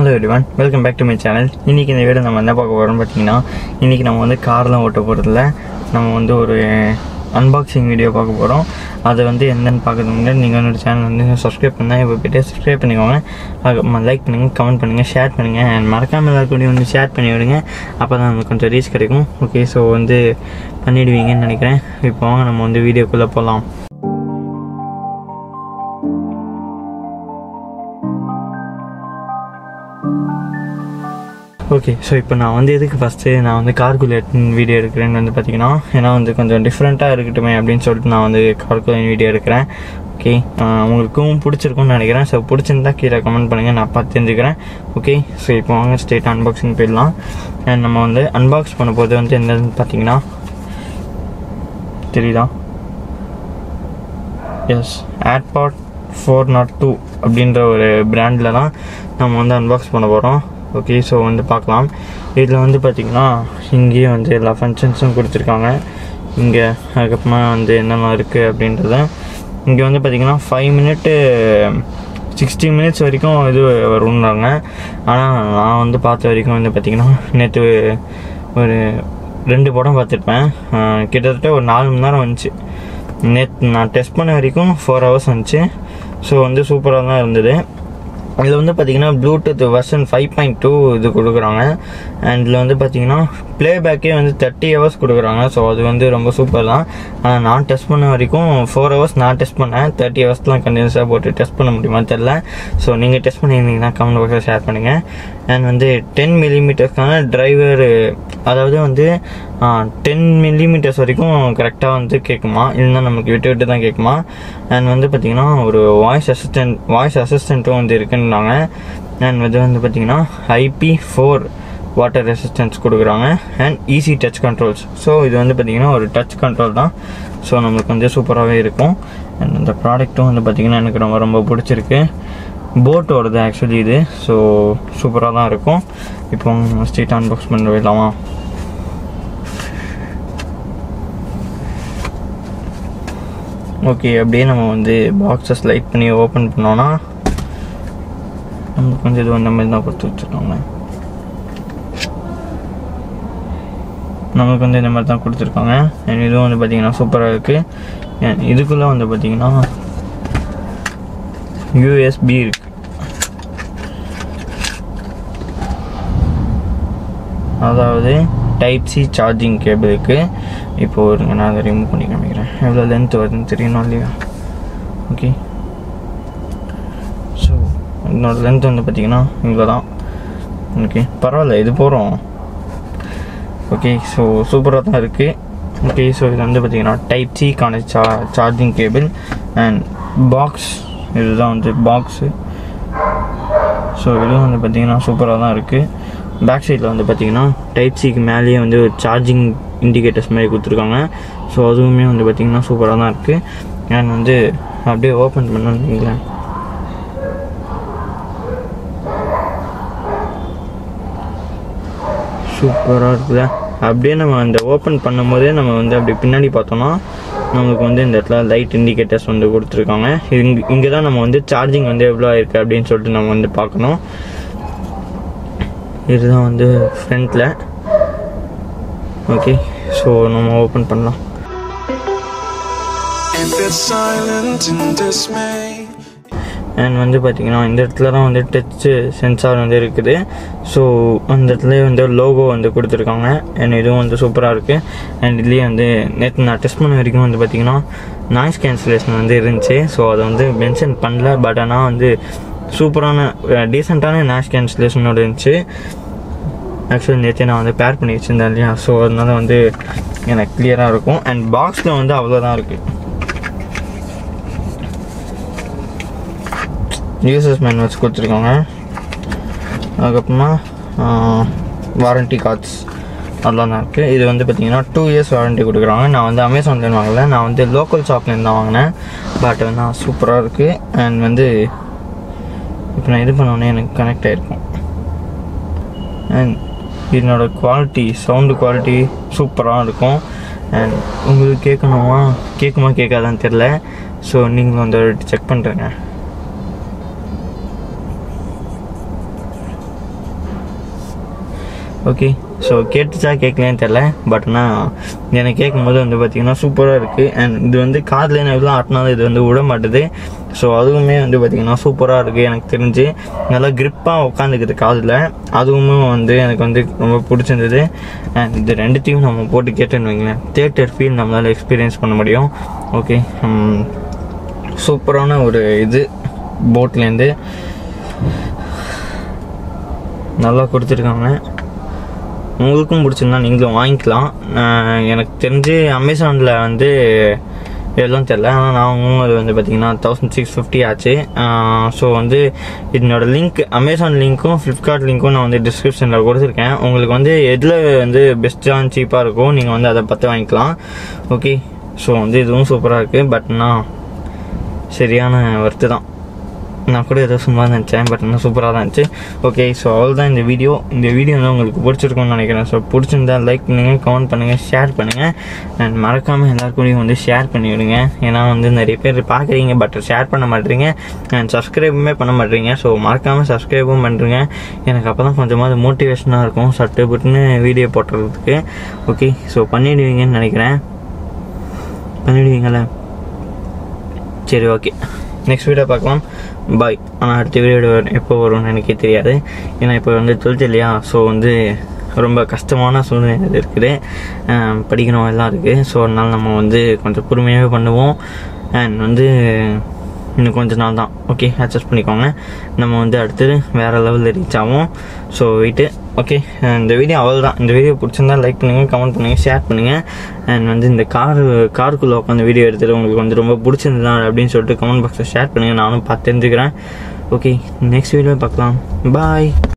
hello everyone welcome back to my channel இன்றைக்கி இந்த video நம்ம என்ன பார்க்க போகிறோம்னு பார்த்தீங்கன்னா இன்றைக்கி நம்ம வந்து கார்லாம் ஓட்ட போகிறதில்ல நம்ம வந்து ஒரு அன்பாக்சிங் வீடியோ பார்க்க போகிறோம் அதை வந்து என்னென்னு பார்க்கறது முன்னாடி நீங்கள் என்னோட சேனல் வந்து சப்ஸ்கிரைப் பண்ணால் இப்போ போய்ட்டு சப்ஸ்கிரைப் பண்ணிக்கோங்க லைக் பண்ணுங்கள் கமெண்ட் பண்ணுங்கள் ஷேர் பண்ணுங்கள் அண்ட் மறக்காமல் எல்லாருக்கூடையும் வந்து ஷேர் பண்ணி விடுங்க அப்போ தான் நமக்கு கொஞ்சம் ரீச் கிடைக்கும் ஓகே ஸோ வந்து பண்ணிடுவீங்கன்னு நினைக்கிறேன் இப்போ வாங்க நம்ம வந்து வீடியோக்குள்ளே போகலாம் ஓகே ஸோ இப்போ நான் வந்து எதுக்கு ஃபஸ்ட்டு நான் வந்து கார்குலேட் வீடியோ எடுக்கிறேன்னு வந்து பார்த்தீங்கன்னா ஏன்னா வந்து கொஞ்சம் டிஃப்ரெண்ட்டாக இருக்கட்டுமே அப்படின்னு சொல்லிட்டு நான் வந்து கார்குலேட் வீடியோ எடுக்கிறேன் ஓகே உங்களுக்கும் பிடிச்சிருக்கும்னு நினைக்கிறேன் ஸோ பிடிச்சிருந்தா கீழே கமெண்ட் பண்ணுங்கள் நான் பார்த்து தெரிஞ்சுக்கிறேன் ஓகே ஸோ இப்போ வாங்க ஸ்டேட் அன்பாக்சிங் போயிடலாம் அண்ட் நம்ம வந்து அன்பாக்ஸ் பண்ண போது வந்து என்னதுன்னு பார்த்தீங்கன்னா தெரியுதா yes AirPod four not two அப்படின்ற ஒரு பிராண்டில் தான் நம்ம வந்து அன்பாக்ஸ் பண்ண போகிறோம் ஓகே ஸோ வந்து பார்க்கலாம் இதில் வந்து பார்த்திங்கன்னா இங்கேயே வந்து எல்லா ஃபங்க்ஷன்ஸும் கொடுத்துருக்காங்க இங்கே அதுக்கப்புறமா வந்து என்னென்ன இருக்குது அப்படின்றத இங்கே வந்து பார்த்திங்கன்னா ஃபைவ் மினிட்டு சிக்ஸ்டி மினிட்ஸ் வரைக்கும் இது வரும்னாங்க ஆனால் நான் வந்து பார்த்த வரைக்கும் வந்து பார்த்திங்கன்னா நேற்று ஒரு ரெண்டு படம் பார்த்துருப்பேன் அஹ் கிட்டத்தட்ட ஒரு நாலு மணி நேரம் வந்துச்சு நேற்று நான் டெஸ்ட் பண்ண வரைக்கும் ஃபோர் ஹவர்ஸ் வந்துச்சு ஸோ வந்து சூப்பராக தான் இருந்தது இதில் வந்து பார்த்தீங்கன்னா Bluetooth version five point two இது கொடுக்குறாங்க அண்ட் இதில் வந்து பார்த்தீங்கன்னா ப்ளேபேக்கே வந்து தேர்ட்டி ஹவர்ஸ் கொடுக்குறாங்க ஸோ அது வந்து ரொம்ப சூப்பர் தான் ஆனால் நான் டெஸ்ட் பண்ண வரைக்கும் ஃபோர் ஹவர்ஸ் நான் டெஸ்ட் பண்ணேன் தேர்ட்டி ஹவர்ஸ்லாம் கண்டினியூஸாக போட்டு டெஸ்ட் பண்ண முடியுமா தெரில ஸோ நீங்கள் டெஸ்ட் பண்ணியிருந்தீங்கன்னா கமெண்ட் பாக்ஸில் ஷேர் பண்ணுங்கள் அண்ட் வந்து டென் மில்லிமீட்டர்ஸ்க்கான டிரைவர் அதாவது வந்து டென் மில்லிமீட்டர்ஸ் வரைக்கும் கரெக்டாக வந்து கேட்குமா இல்லைன்னா நமக்கு விட்டு விட்டு தான் கேட்குமா அண்ட் வந்து பார்த்திங்கன்னா ஒரு வாய்ஸ் அசிஸ்டன்ட் வாய்ஸ் அசிஸ்டண்ட்டும் வந்து இருக்குன்னாங்க அண்ட் இது வந்து பார்த்திங்கன்னா ஐபி ஃபோர் வாட்டர் ரெசிஸ்டன்ஸ் கொடுக்குறாங்க and easy touch controls so இது வந்து பார்த்திங்கன்னா ஒரு டச் கண்ட்ரோல் தான் ஸோ நம்மளுக்கு வந்து சூப்பராகவே இருக்கும் அண்ட் இந்த ப்ராடக்ட்டும் வந்து பார்த்திங்கன்னா எனக்கு ரொம்ப ரொம்ப பிடிச்சிருக்கு போட்டோடது ஆக்சுவலி இது ஸோ சூப்பராக தான் இருக்கும் இப்போ நம்ம ஸ்ட்ரீட் அன்பாக்ஸ் பண்ண போயிடலாமா ஓகே அப்படியே நம்ம வந்து பாக்ஸஸ் லைட் பண்ணி ஓப்பன் பண்ணோன்னா நமக்கு வந்து இது வந்த மாதிரி தான் கொடுத்து வச்சுருக்காங்க நமக்கு வந்து இந்த மாதிரி தான் கொடுத்துருக்காங்க and இதுவும் வந்து பார்த்திங்கன்னா சூப்பராக இருக்குது இதுக்குள்ளே வந்து பார்த்திங்கன்னா யூஎஸ்பி இருக்கு அதாவது டைப் சி சார்ஜிங் கேபிள் இருக்குது இப்போ ஒரு நான் அதை ரிமூவ் பண்ணி காமிக்கிறேன் எவ்வளோ லென்த் வருதுன்னு தெரியணும் இல்லையா ஓகே ஸோ என்னோட லென்த் வந்து பார்த்திங்கன்னா இவ்வளோ தான் ஓகே பரவாயில்ல இது போகிறோம் ஓகே ஸோ சூப்பராக தான் இருக்குது ஓகே ஸோ இது வந்து பார்த்திங்கன்னா டைப் சிக்கான சா சார்ஜிங் கேபிள் அண்ட் பாக்ஸ் இதுதான் வந்து பாக்ஸு ஸோ இதுவும் வந்து பார்த்திங்கன்னா சூப்பராக தான் இருக்குது பேக் சைடில் வந்து பார்த்திங்கன்னா டைப் சிக்கு மேலேயே வந்து ஒரு சார்ஜிங் இண்டிகேட்டர்ஸ் மாதிரி கொடுத்துருக்காங்க ஸோ அதுவுமே வந்து பார்த்திங்கன்னா சூப்பராக தான் இருக்குது அண்ட் வந்து அப்படியே ஓப்பன் பண்ணீங்களா சூப்பராக இருக்குல்ல அப்படியே நம்ம அந்த ஓப்பன் பண்ணும்போதே நம்ம வந்து அப்படி பின்னாடி பார்த்தோம்னா நமக்கு வந்து இந்த இடத்துல லைட் இண்டிகேட்டர்ஸ் வந்து கொடுத்துருக்காங்க இங்கே இங்கே தான் நம்ம வந்து சார்ஜிங் வந்து எவ்வளோ இருக்குது அப்படின்னு சொல்லிட்டு நம்ம வந்து பார்க்கணும் இதுதான் வந்து ஃப்ரண்ட்டில் ஓகே ஸோ நம்ம ஓப்பன் பண்ணலாம் If it's silent in dismay, and வந்து பார்த்திங்கன்னா இந்த இடத்துல தான் வந்து டச்சு சென்சார் வந்து இருக்குது ஸோ அந்த இடத்துல வந்து லோகோ வந்து கொடுத்துருக்காங்க அண்ட் இதுவும் வந்து சூப்பராக இருக்குது அண்ட் இதுலேயே வந்து நேற்று நான் டெஸ்ட் பண்ண வரைக்கும் வந்து பார்த்திங்கன்னா நாய்ஸ் கேன்சலேஷன் வந்து இருந்துச்சு ஸோ அதை வந்து மென்ஷன் பண்ணல பட் ஆனால் வந்து சூப்பரான டீசெண்டான நாய்ஸ் கேன்சலேஷனோட இருந்துச்சு ஆக்சுவலி நேற்று நான் வந்து பேர் பண்ணி வச்சுருந்தேன் இல்லையா ஸோ அதனால வந்து எனக்கு கிளியராக இருக்கும் அண்ட் பாக்ஸில் வந்து அவ்வளோதான் இருக்குது யூசர்ஸ் மேனுவல்ஸ் கொடுத்துருக்காங்க அதுக்கப்புறமா வாரண்டி கார்ட்ஸ் அதெல்லாம் தான் இருக்குது இது வந்து பார்த்தீங்கன்னா டூ இயர்ஸ் வாரண்டி கொடுக்குறாங்க நான் வந்து அமேசான்லேருந்து வாங்கல நான் வந்து லோக்கல் ஷாப்லேருந்து தான் வாங்கினேன் பட் வந்து சூப்பராக இருக்குது அண்ட் வந்து இப்போ நான் இது பண்ணோன்னே எனக்கு கனெக்ட் ஆகிருக்கும் அண்ட் இதனோட குவாலிட்டி சவுண்டு குவாலிட்டி சூப்பராக இருக்கும் அண்ட் உங்களுக்கு கேட்கணுமா கேட்குமா கேட்காதான்னு தெரில ஸோ நீங்களும் வந்து செக் பண்ணுறேங்க ஓகே ஸோ கேட்டுச்சா கேட்கலன்னு தெரில பட் ஆனால் எனக்கு கேட்கும்போது வந்து பார்த்திங்கன்னா சூப்பராக இருக்குது அண்ட் இது வந்து காதில் நான் எவ்வளோ ஆட்டினாலும் இது வந்து விட மாட்டுது ஸோ அதுவுமே வந்து பார்த்திங்கன்னா சூப்பராக இருக்குது எனக்கு தெரிஞ்சு நல்லா க்ரிப்பாக உட்காந்துக்குது காதில் அதுவுமே வந்து எனக்கு வந்து ரொம்ப பிடிச்சிருந்தது அண்ட் இது ரெண்டுத்தையும் நம்ம போட்டு கேட்டேன்னு வைங்களேன் தேட்டர் ஃபீல் நம்மளால் எக்ஸ்பீரியன்ஸ் பண்ண முடியும் ஓகே சூப்பரான ஒரு இது போட்லேருந்து நல்லா கொடுத்துருக்காங்க உங்களுக்கும் பிடிச்சிருந்தா நீங்களும் வாங்கிக்கலாம் அஹ் எனக்கு தெரிஞ்சு அமேசானில் வந்து எல்லாம் தெரில ஆனால் நான் வாங்கும் அது வந்து பார்த்தீங்கன்னா தௌசண்ட் சிக்ஸ் ஃபிஃப்டி ஆச்சு ஸோ வந்து இதனோட லிங்க் அமேசான் லிங்க்கும் ஃப்ளிப்கார்ட் லிங்க்கும் நான் வந்து டிஸ்கிரிப்ஷனில் கொடுத்துருக்கேன் உங்களுக்கு வந்து எதில் வந்து பெஸ்ட்டாக சீப்பாக இருக்கும் நீங்கள் வந்து அதை பார்த்து வாங்கிக்கலாம் ஓகே ஸோ வந்து இதுவும் சூப்பராக இருக்குது பட் நான் சரியான ஒர்த்து தான் நான் கூட ஏதோ சும்மா நினச்சேன் பட் இன்னும் சூப்பராக தான் இருந்துச்சு ஓகே ஸோ அவ்வளோதான் இந்த வீடியோ இந்த வீடியோ வந்து உங்களுக்கு பிடிச்சிருக்கும்னு நினைக்கிறேன் ஸோ பிடிச்சிருந்தா லைக் பண்ணுங்கள் கமெண்ட் பண்ணுங்கள் ஷேர் பண்ணுங்கள் அண்ட் மறக்காமல் எல்லாருக்கூடையும் வந்து ஷேர் பண்ணி விடுங்க ஏன்னா வந்து நிறைய பேர் பார்க்குறீங்க பட் ஷேர் பண்ண மாட்டேறீங்க அண்ட் சப்ஸ்கிரைபுமே பண்ண மாட்டேறீங்க ஸோ மறக்காமல் சப்ஸ்கிரைபும் பண்ணுறீங்க எனக்கு அப்போ தான் கொஞ்சமாவது மோட்டிவேஷனாக இருக்கும் சட்டு புட்டுன்னு வீடியோ போட்டுறதுக்கு ஓகே ஸோ பண்ணிடுவீங்கன்னு நினைக்கிறேன் பண்ணிடுவீங்களே சரி ஓகே நெக்ஸ்ட் வீடியோ பார்க்கலாம் பாய் ஆனால் அடுத்த வீடியோ எப்போ வரும்னு எனக்கே தெரியாது ஏன்னா இப்போ வந்து டுவெல்த் இல்லையா ஸோ வந்து ரொம்ப கஷ்டமான சூழ்நிலை இருக்குது ஆம், படிக்கணும் எல்லாம் இருக்குது ஸோ அதனால் நம்ம வந்து கொஞ்சம் பொறுமையாகவே பண்ணுவோம் அண்ட் வந்து இன்னும் கொஞ்ச நாள் தான் ஓகே அட்ஜஸ்ட் பண்ணிக்கோங்க நம்ம வந்து அடுத்தது வேறு லெவலில் ரீச் ஆகும் ஸோ வெயிட்டு ஓகே இந்த வீடியோ அவ்வளோ தான் இந்த வீடியோ பிடிச்சிருந்தா லைக் பண்ணுங்கள் கமெண்ட் பண்ணுங்கள் ஷேர் பண்ணுங்கள் அண்ட் வந்து இந்த கார் காருக்குள்ளே உட்காந்து வீடியோ எடுத்துட்டு உங்களுக்கு வந்து ரொம்ப பிடிச்சிருந்தா அப்படின்னு சொல்லிட்டு கமெண்ட் பாக்ஸில் ஷேர் பண்ணுங்கள் நானும் பார்த்து தெரிஞ்சுக்கிறேன் ஓகே நெக்ஸ்ட் வீடியோ பார்க்கலாம் பாய்